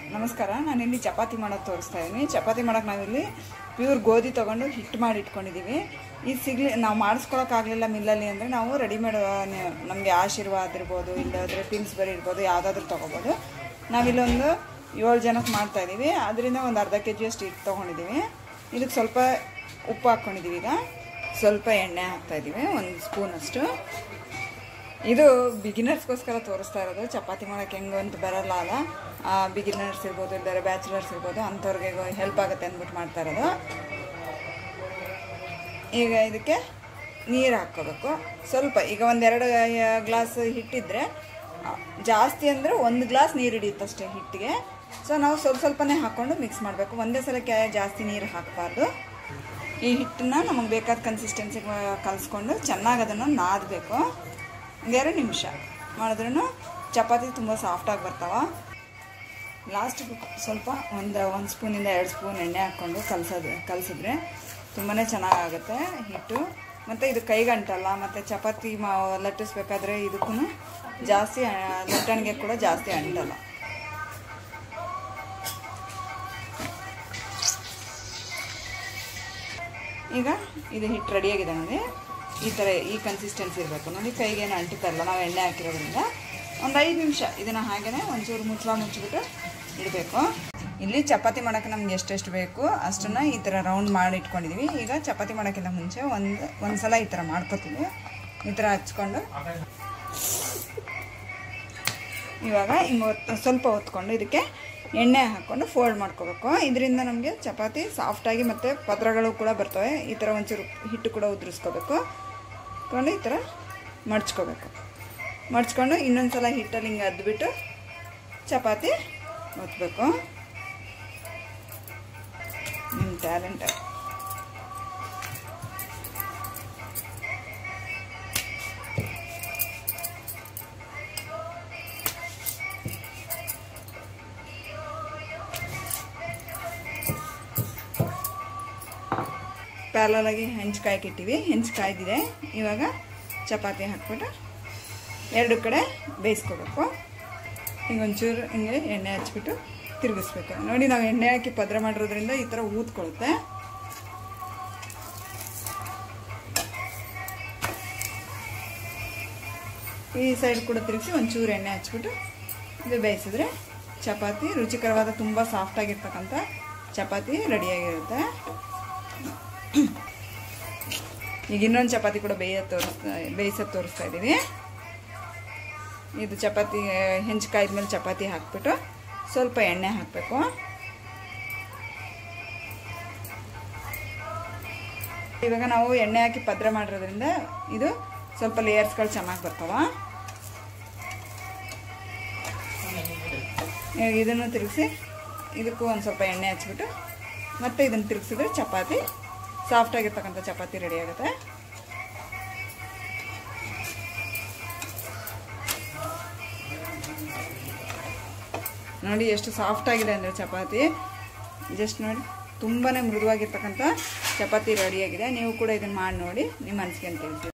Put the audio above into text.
ನಮಸ್ಕಾರ ನಾನಿಲ್ಲಿ ಚಪಾತಿ ಮಾಡೋದು ತೋರಿಸ್ತಾ ಇದ್ದೀನಿ ಚಪಾತಿ ಮಾಡೋಕೆ ನಾವಿಲ್ಲಿ ಪ್ಯೂರ್ ಗೋಧಿ ತೊಗೊಂಡು ಹಿಟ್ಟು ಮಾಡಿ ಇಟ್ಕೊಂಡಿದ್ದೀವಿ ಇದು ಸಿಗ್ಲಿ ನಾವು ಮಾಡಿಸ್ಕೊಳಕ್ಕಾಗಲಿಲ್ಲ ಮಿಲ್ಲಲ್ಲಿ ಅಂದರೆ ನಾವು ರೆಡಿಮೇಡ್ ನಮಗೆ ಆಶೀರ್ವಾದ ಇರ್ಬೋದು ಇಲ್ಲಾಂದರೆ ಪಿನ್ಸ್ಬರಿ ಇರ್ಬೋದು ಯಾವುದಾದ್ರೂ ತೊಗೋಬೋದು ನಾವಿಲ್ಲೊಂದು ಏಳು ಜನಕ್ಕೆ ಮಾಡ್ತಾ ಇದ್ದೀವಿ ಅದರಿಂದ ಒಂದು ಅರ್ಧ ಕೆ ಜಿಯಷ್ಟು ಹಿಟ್ಟು ತೊಗೊಂಡಿದ್ದೀವಿ ಇದಕ್ಕೆ ಸ್ವಲ್ಪ ಉಪ್ಪು ಹಾಕ್ಕೊಂಡಿದ್ದೀವಿ ಈಗ ಸ್ವಲ್ಪ ಎಣ್ಣೆ ಹಾಕ್ತಾಯಿದ್ದೀವಿ ಒಂದು ಸ್ಪೂನಷ್ಟು ಇದು ಬಿಗಿನರ್ಸ್ಗೋಸ್ಕರ ತೋರಿಸ್ತಾ ಇರೋದು ಚಪಾತಿ ಮಾಡೋಕ್ಕೆ ಹೆಂಗೆ ಅಂತ ಬರಲ್ಲ ಅಲ್ಲ ಬಿಗಿನರ್ಸ್ ಇರ್ಬೋದು ಇಲ್ಲಾರೆ ಬ್ಯಾಚುಲರ್ಸ್ ಇರ್ಬೋದು ಅಂಥವ್ರಿಗೆ ಹೆಲ್ಪ್ ಆಗುತ್ತೆ ಅಂದ್ಬಿಟ್ಟು ಮಾಡ್ತಾ ಇರೋದು ಈಗ ಇದಕ್ಕೆ ನೀರು ಹಾಕ್ಕೋಬೇಕು ಸ್ವಲ್ಪ ಈಗ ಒಂದೆರಡು ಗ್ಲಾಸ್ ಹಿಟ್ಟಿದ್ರೆ ಆ, ಜಾಸ್ತಿ ಅಂದರೆ ಒಂದು ಗ್ಲಾಸ್ ನೀರು ಹಿಡಿಯುತ್ತೆ ಅಷ್ಟೇ ಹಿಟ್ಟಿಗೆ ಸೊ ನಾವು ಸ್ವಲ್ಪ ಸ್ವಲ್ಪನೇ ಹಾಕ್ಕೊಂಡು ಮಿಕ್ಸ್ ಮಾಡಬೇಕು ಒಂದೇ ಸಲಕ್ಕೆ ಜಾಸ್ತಿ ನೀರು ಹಾಕಬಾರ್ದು ಈ ಹಿಟ್ಟನ್ನ ನಮಗೆ ಬೇಕಾದ ಕನ್ಸಿಸ್ಟೆನ್ಸಿಗೆ ಕಲಿಸ್ಕೊಂಡು ಚೆನ್ನಾಗಿ ಅದನ್ನು ನಾದಬೇಕು ಒಂದೆರಡು ನಿಮಿಷ ಮಾಡಿದ್ರೂ ಚಪಾತಿ ತುಂಬ ಸಾಫ್ಟಾಗಿ ಬರ್ತಾವ ಲಾಸ್ಟ್ ಸ್ವಲ್ಪ ಒಂದು ಒಂದು ಸ್ಪೂನಿಂದ ಎರಡು ಸ್ಪೂನ್ ಎಣ್ಣೆ ಹಾಕ್ಕೊಂಡು ಕಲಸೋದು ಕಲಸಿದ್ರೆ ತುಂಬಾ ಚೆನ್ನಾಗಾಗುತ್ತೆ ಹಿಟ್ಟು ಮತ್ತು ಇದು ಕೈಗಂಟಲ್ಲ ಮತ್ತು ಚಪಾತಿ ಮಾ ಲಟ್ಟಿಸ್ಬೇಕಾದ್ರೆ ಇದಕ್ಕೂ ಜಾಸ್ತಿ ಆ, ಲಟ್ಟಣಿಗೆ ಕೂಡ ಜಾಸ್ತಿ ಅಂಟಲ್ಲ ಈಗ ಇದು ಹಿಟ್ಟು ರೆಡಿಯಾಗಿದೆ ನೋಡಿ ಈ ಥರ ಈ ಕನ್ಸಿಸ್ಟೆನ್ಸಿ ಇರಬೇಕು ನೋಡಿ ಕೈಗೇನು ಅಂಟುತ್ತಲ್ಲ ನಾವು ಎಣ್ಣೆ ಹಾಕಿರೋದ್ರಿಂದ ಒಂದು ಐದು ನಿಮಿಷ ಇದನ್ನು ಹಾಗೇ ಒಂಚೂರು ಮುಚ್ಚಳ ಮುಚ್ಚಿಬಿಟ್ಟು ಇಡಬೇಕು ಇಲ್ಲಿ ಚಪಾತಿ ಮಾಡೋಕ್ಕೆ ನಮ್ಗೆ ಎಷ್ಟೆಷ್ಟು ಬೇಕು ಅಷ್ಟನ್ನು ಈ ಥರ ರೌಂಡ್ ಮಾಡಿ ಇಟ್ಕೊಂಡಿದ್ದೀವಿ ಈಗ ಚಪಾತಿ ಮಾಡೋಕ್ಕಿಂತ ಮುಂಚೆ ಒಂದು ಒಂದು ಸಲ ಈ ಥರ ಮಾಡ್ಕೊತೀವಿ ಈ ಥರ ಹಚ್ಕೊಂಡು ಇವಾಗ ಹಿಂಗೆ ಒತ್ತು ಸ್ವಲ್ಪ ಹೊತ್ಕೊಂಡು ಇದಕ್ಕೆ ಎಣ್ಣೆ ಹಾಕ್ಕೊಂಡು ಫೋಲ್ಡ್ ಮಾಡ್ಕೋಬೇಕು ಇದರಿಂದ ನಮಗೆ ಚಪಾತಿ ಸಾಫ್ಟಾಗಿ ಮತ್ತು ಪತ್ರಗಳು ಕೂಡ ಬರ್ತವೆ ಈ ಥರ ಒಂಚೂರು ಹಿಟ್ಟು ಕೂಡ ಉದುರಿಸ್ಕೋಬೇಕು ಕೊಂಡು ಈ ಥರ ಮಡ್ಚ್ಕೋಬೇಕು ಮಡ್ಚ್ಕೊಂಡು ಇನ್ನೊಂದು ಸಲ ಹಿಟ್ಟಲ್ಲಿ ಹಿಂಗೆ ಅದ್ಬಿಟ್ಟು ಚಪಾತಿ ಒತ್ತಬೇಕು ನಿಮ್ಮ ಟ್ಯಾಲೆಂಟ್ ಪ್ಯಾರಲಾಗಿ ಹೆಂಚು ಕಾಯ್ಕಿಟ್ಟಿವಿ ಹೆಂಚು ಕಾಯ್ದಿದೆ ಇವಾಗ ಚಪಾತಿ ಹಾಕ್ಬಿಟ್ಟು ಎರಡು ಕಡೆ ಬೇಯಿಸ್ಕೋಬೇಕು ಹಿಂಗೆ ಒಂಚೂರು ಹಿಂಗೆ ಎಣ್ಣೆ ಹಚ್ಬಿಟ್ಟು ತಿರುಗಿಸ್ಬೇಕು ನೋಡಿ ನಾವು ಎಣ್ಣೆ ಹಾಕಿ ಪದ್ರ ಮಾಡಿರೋದ್ರಿಂದ ಈ ಥರ ಊದ್ಕೊಳ್ಳುತ್ತೆ ಈ ಸೈಡ್ ಕೂಡ ತಿರುಗಿಸಿ ಒಂಚೂರು ಎಣ್ಣೆ ಹಚ್ಬಿಟ್ಟು ಇದು ಬೇಯಿಸಿದ್ರೆ ಚಪಾತಿ ರುಚಿಕರವಾದ ತುಂಬ ಸಾಫ್ಟಾಗಿರ್ತಕ್ಕಂಥ ಚಪಾತಿ ರೆಡಿಯಾಗಿರುತ್ತೆ ಈಗ ಇನ್ನೊಂದು ಚಪಾತಿ ಕೂಡ ಬೇಯ ತೋರಿಸ್ತಾ ಬೇಯಿಸೋದು ತೋರಿಸ್ತಾ ಇದ್ದೀವಿ ಇದು ಚಪಾತಿ ಹೆಂಚು ಕಾಯ್ದ್ಮೇಲೆ ಚಪಾತಿ ಹಾಕ್ಬಿಟ್ಟು ಸ್ವಲ್ಪ ಎಣ್ಣೆ ಹಾಕಬೇಕು ಇವಾಗ ನಾವು ಎಣ್ಣೆ ಹಾಕಿ ಪದ್ರ ಮಾಡಿರೋದ್ರಿಂದ ಇದು ಸ್ವಲ್ಪ ಲೇಯರ್ಸ್ಗಳು ಚೆನ್ನಾಗಿ ಬರ್ತಾವ ಇವಾಗ ಇದನ್ನು ತಿರುಗಿಸಿ ಇದಕ್ಕೂ ಒಂದು ಸ್ವಲ್ಪ ಎಣ್ಣೆ ಹಚ್ಬಿಟ್ಟು ಮತ್ತೆ ಇದನ್ನು ತಿರುಗಿಸಿದ್ರೆ ಚಪಾತಿ ಸಾಫ್ಟಾಗಿರ್ತಕ್ಕಂಥ ಚಪಾತಿ ರೆಡಿ ಆಗುತ್ತೆ ನೋಡಿ ಎಷ್ಟು ಸಾಫ್ಟ್ ಆಗಿದೆ ಅಂದರೆ ಚಪಾತಿ ಜಸ್ಟ್ ನೋಡಿ ತುಂಬಾ ಮೃದುವಾಗಿರ್ತಕ್ಕಂಥ ಚಪಾತಿ ರೆಡಿಯಾಗಿದೆ ನೀವು ಕೂಡ ಇದನ್ನು ಮಾಡಿ ನೋಡಿ ನಿಮ್ಮ ಅನಿಸಿಕೆ ಅಂತ ತಿಳಿಸಿ